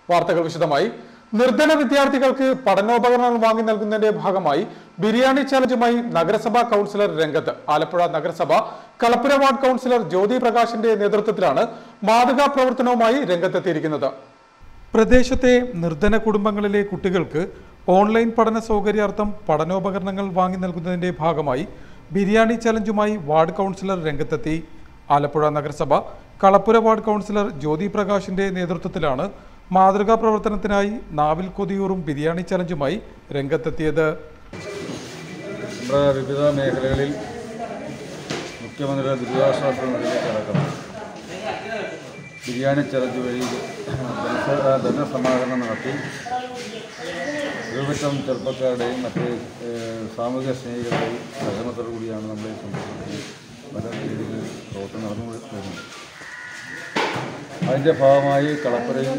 വാർത്തകൾ വിശദമായി നിർധന വിദ്യാർത്ഥികൾക്ക് പഠനോപകരണങ്ങൾ വാങ്ങി നൽകുന്നതിന്റെ ഭാഗമായി ബിരിയാണി ചാലഞ്ചുമായി നഗരസഭാ കൗൺസിലർ രംഗത്ത് ആലപ്പുഴ നഗരസഭ കളപ്പുര വാർഡ് കൗൺസിലർ ജ്യോതി പ്രകാശിന്റെ നേതൃത്വത്തിലാണ് മാതൃകാ പ്രവർത്തനവുമായി രംഗത്തെത്തിയിരിക്കുന്നത് പ്രദേശത്തെ നിർധന കുടുംബങ്ങളിലെ കുട്ടികൾക്ക് ഓൺലൈൻ പഠന സൗകര്യാർത്ഥം പഠനോപകരണങ്ങൾ വാങ്ങി നൽകുന്നതിന്റെ ഭാഗമായി ബിരിയാണി ചലഞ്ചുമായി വാർഡ് കൗൺസിലർ രംഗത്തെത്തി ആലപ്പുഴ നഗരസഭ കളപ്പുര വാർഡ് കൗൺസിലർ ജ്യോതി പ്രകാശിന്റെ നേതൃത്വത്തിലാണ് മാതൃകാ പ്രവർത്തനത്തിനായി നാവിൽ കൊതിയൂറും ബിരിയാണി ചലഞ്ചുമായി രംഗത്തെത്തിയത് നമ്മുടെ വിവിധ മേഖലകളിൽ മുഖ്യമന്ത്രിയുടെ ദുരിതാശ്വാസ നിധിയിലേക്ക് കടക്കണം ബിരിയാണി ചലഞ്ച് വഴി ധനസ- ധനസമാഹരണം നടത്തി ഒരുപറ്റം ചെറുപ്പക്കാരുടെയും മറ്റ് ഏഹ്, സാമൂഹിക സ്നേഹികളുടെയും സഹകരണത്തോടു കൂടിയാണ് നമ്മൾ ഈ സംരംഭത്തിൽ പല രീതിയിൽ പ്രവർത്തനം നടന്നു വരുന്നത് അതിൻ്റെ ഭാഗമായി കളപ്പുരയിൽ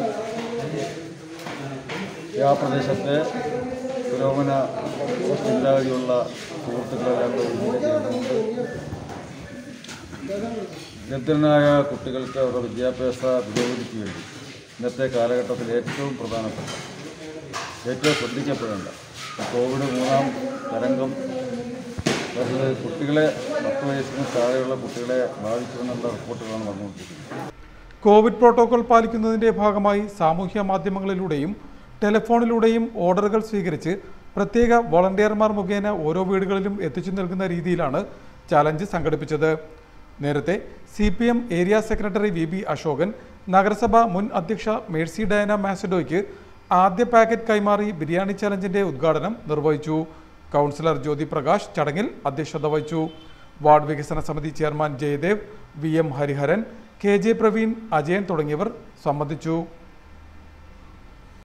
ആ പ്രദേശത്തെ പുരോഗമന ചിന്താഗതിയുള്ള സുഹൃത്തുക്കളെല്ലാം കൂടെ ഒരുമിച്ച് ചേർന്നുകൊണ്ട് ദരിദ്രനായ കുട്ടികൾക്ക് അവരുടെ വിദ്യാഭ്യാസ പുരോഗതിക്ക് വേണ്ടി ഇന്നത്തെ കാലഘട്ടത്തിൽ ഏറ്റവും പ്രധാനപ്പെട്ട ഏറ്റവും ശ്രദ്ധിക്കപ്പെടേണ്ട കോവിഡ് മൂന്നാം തരംഗം വരുന്നത് കുട്ടികളെ പത്ത് വയസ്സിന് താഴെയുള്ള കുട്ടികളെ ബാധിക്കുമെന്നുള്ള റിപ്പോർട്ടുകളാണ് വന്നുകൊണ്ടിരിക്കുന്നത് കോവിഡ് പ്രോട്ടോകോൾ പാലിക്കുന്നതിന്റെ ഭാഗമായി സാമൂഹ്യ മാധ്യമങ്ങളിലൂടെയും ടെലിഫോണിലൂടെയും ഓർഡറുകൾ സ്വീകരിച്ച് പ്രത്യേക വോളണ്ടിയർമാർ മുഖേന ഓരോ വീടുകളിലും എത്തിച്ചു നൽകുന്ന രീതിയിലാണ് ചാലഞ്ച് സംഘടിപ്പിച്ചത് നേരത്തെ C P M area secretary V B Ashokan നഗരസഭ മുൻ അധ്യക്ഷ മേഴ്സി ഡയന മാസഡോയ്ക്ക് ആദ്യ പാക്കറ്റ് കൈമാറി ബിരിയാണി ചലഞ്ചിന്റെ ഉദ്ഘാടനം നിർവഹിച്ചു കൗൺസിലർ ജ്യോതി പ്രകാശ് ചടങ്ങിൽ അധ്യക്ഷത വഹിച്ചു വാർഡ് വികസന സമിതി chairman Jayadev V M Hariharan K J Praveen Ajayan തുടങ്ങിയവർ സംബന്ധിച്ചു